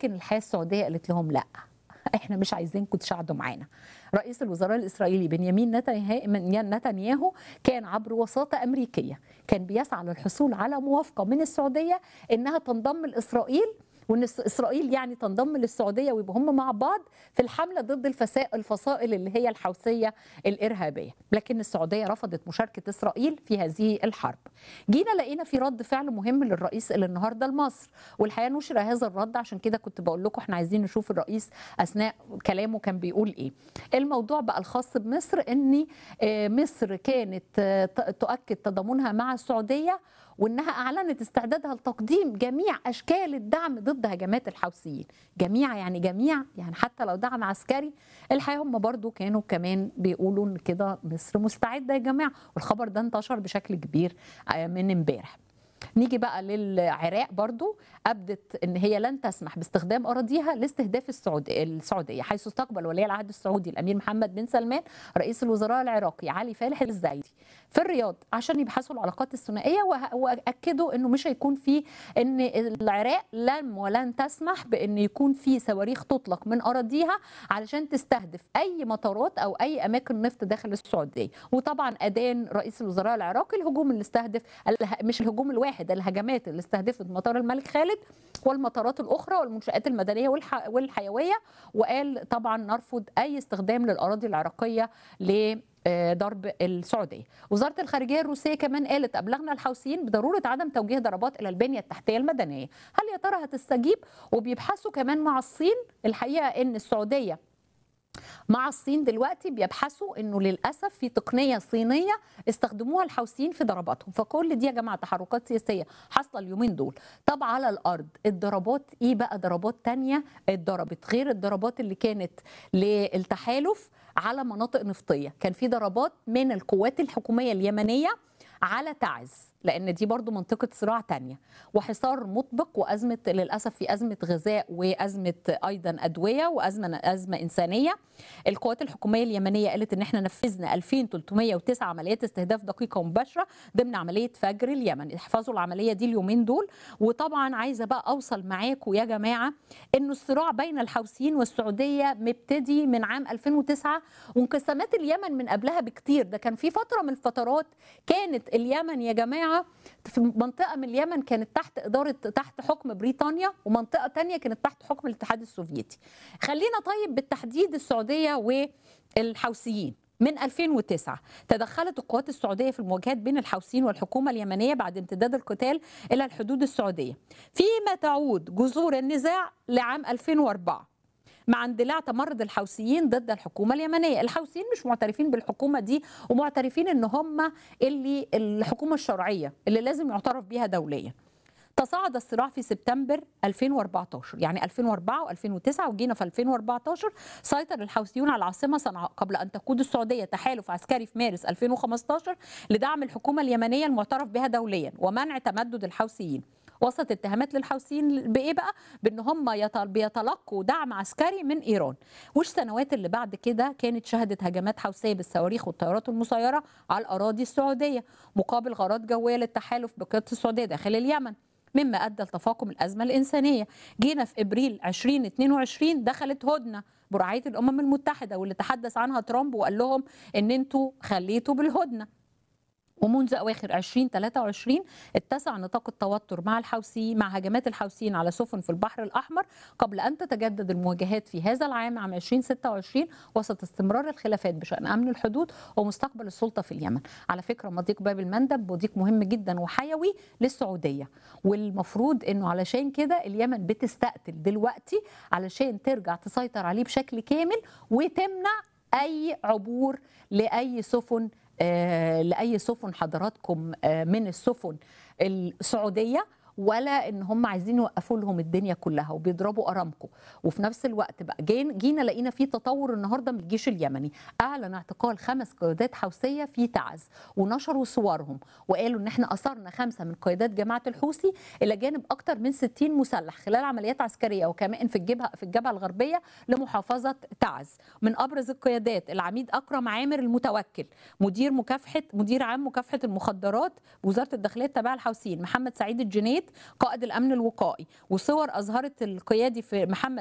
لكن الحياه السعوديه قالت لهم لا احنا مش عايزينكم تشاهدوا معانا رئيس الوزراء الاسرائيلي بنيامين نتنياهو كان عبر وساطه امريكيه كان بيسعى للحصول على موافقه من السعوديه انها تنضم لاسرائيل وان اسرائيل يعني تنضم للسعوديه ويبقوا هم مع بعض في الحمله ضد الفسائل الفصائل اللي هي الحوثيه الارهابيه، لكن السعوديه رفضت مشاركه اسرائيل في هذه الحرب. جينا لقينا في رد فعل مهم للرئيس اللي النهارده لمصر، والحقيقه نشر هذا الرد عشان كده كنت بقول لكم احنا عايزين نشوف الرئيس اثناء كلامه كان بيقول ايه. الموضوع بقى الخاص بمصر ان مصر كانت تؤكد تضامنها مع السعوديه وانها اعلنت استعدادها لتقديم جميع اشكال الدعم ضد هجمات الحوثيين جميع يعني جميع يعني حتى لو دعم عسكري الحقيقه هم برضو كانوا كمان بيقولوا ان كده مصر مستعده يا جماعه والخبر ده انتشر بشكل كبير من امبارح نيجي بقى للعراق برضو أبدت أن هي لن تسمح باستخدام أراضيها لاستهداف السعودية, السعودية حيث استقبل ولي العهد السعودي الأمير محمد بن سلمان رئيس الوزراء العراقي علي فالح الزايدي في الرياض عشان يبحثوا العلاقات الثنائية وأكدوا أنه مش هيكون في أن العراق لم ولن تسمح بأن يكون في صواريخ تطلق من أراضيها علشان تستهدف أي مطارات أو أي أماكن نفط داخل السعودية وطبعا أدان رئيس الوزراء العراقي الهجوم اللي استهدف مش الهجوم الواحد واحد الهجمات اللي استهدفت مطار الملك خالد والمطارات الاخرى والمنشات المدنيه والح... والحيويه وقال طبعا نرفض اي استخدام للاراضي العراقيه ل ضرب السعوديه. وزاره الخارجيه الروسيه كمان قالت ابلغنا الحوثيين بضروره عدم توجيه ضربات الى البنيه التحتيه المدنيه. هل يا ترى هتستجيب؟ وبيبحثوا كمان مع الصين الحقيقه ان السعوديه مع الصين دلوقتي بيبحثوا انه للاسف في تقنيه صينيه استخدموها الحوثيين في ضرباتهم فكل دي يا جماعه تحركات سياسيه حاصله اليومين دول طب على الارض الضربات ايه بقى ضربات تانية اتضربت غير الضربات اللي كانت للتحالف على مناطق نفطيه كان في ضربات من القوات الحكوميه اليمنيه على تعز لان دي برضو منطقه صراع تانية وحصار مطبق وازمه للاسف في ازمه غذاء وازمه ايضا ادويه وازمه ازمه انسانيه القوات الحكوميه اليمنيه قالت ان احنا نفذنا 2309 عمليات استهداف دقيقه ومباشره ضمن عمليه فجر اليمن احفظوا العمليه دي اليومين دول وطبعا عايزه بقى اوصل معاكم يا جماعه انه الصراع بين الحوثيين والسعوديه مبتدي من عام 2009 وانقسامات اليمن من قبلها بكتير ده كان في فتره من الفترات كانت اليمن يا جماعه في منطقه من اليمن كانت تحت اداره تحت حكم بريطانيا ومنطقه تانية كانت تحت حكم الاتحاد السوفيتي خلينا طيب بالتحديد السعوديه والحوثيين من 2009 تدخلت القوات السعودية في المواجهات بين الحوثيين والحكومة اليمنية بعد امتداد القتال إلى الحدود السعودية فيما تعود جذور النزاع لعام 2004 مع اندلاع تمرد الحوثيين ضد الحكومه اليمنيه، الحوثيين مش معترفين بالحكومه دي ومعترفين ان هم اللي الحكومه الشرعيه اللي لازم يعترف بيها دوليا. تصاعد الصراع في سبتمبر 2014 يعني 2004 و2009 وجينا في 2014 سيطر الحوثيون على العاصمه صنعاء قبل ان تقود السعوديه تحالف عسكري في مارس 2015 لدعم الحكومه اليمنيه المعترف بها دوليا ومنع تمدد الحوثيين وسط اتهامات للحوثيين بايه بقى؟ بان هم بيتلقوا دعم عسكري من ايران، والسنوات اللي بعد كده كانت شهدت هجمات حوثيه بالصواريخ والطيارات المسيره على الاراضي السعوديه مقابل غارات جويه للتحالف بقياده السعوديه داخل اليمن. مما ادى لتفاقم الازمه الانسانيه، جينا في ابريل 2022 دخلت هدنه برعايه الامم المتحده واللي تحدث عنها ترامب وقال لهم ان انتوا خليتوا بالهدنه ومنذ اواخر 2023 اتسع نطاق التوتر مع الحوثيين مع هجمات الحوثيين على سفن في البحر الاحمر قبل ان تتجدد المواجهات في هذا العام عام 2026 وسط استمرار الخلافات بشان امن الحدود ومستقبل السلطه في اليمن. على فكره مضيق باب المندب مضيق مهم جدا وحيوي للسعوديه والمفروض انه علشان كده اليمن بتستقتل دلوقتي علشان ترجع تسيطر عليه بشكل كامل وتمنع اي عبور لاي سفن آه لاي سفن حضراتكم آه من السفن السعوديه ولا ان هم عايزين يوقفوا لهم الدنيا كلها وبيضربوا ارامكو وفي نفس الوقت بقى جينا لقينا في تطور النهارده من الجيش اليمني اعلن اعتقال خمس قيادات حوثيه في تعز ونشروا صورهم وقالوا ان احنا اثرنا خمسه من قيادات جماعه الحوثي الى جانب اكثر من 60 مسلح خلال عمليات عسكريه وكمان في الجبهه في الجبهه الغربيه لمحافظه تعز من ابرز القيادات العميد اكرم عامر المتوكل مدير مكافحه مدير عام مكافحه المخدرات بوزاره الداخليه التابعه الحوثيين محمد سعيد الجنيد البيت قائد الامن الوقائي وصور اظهرت القيادي في محمد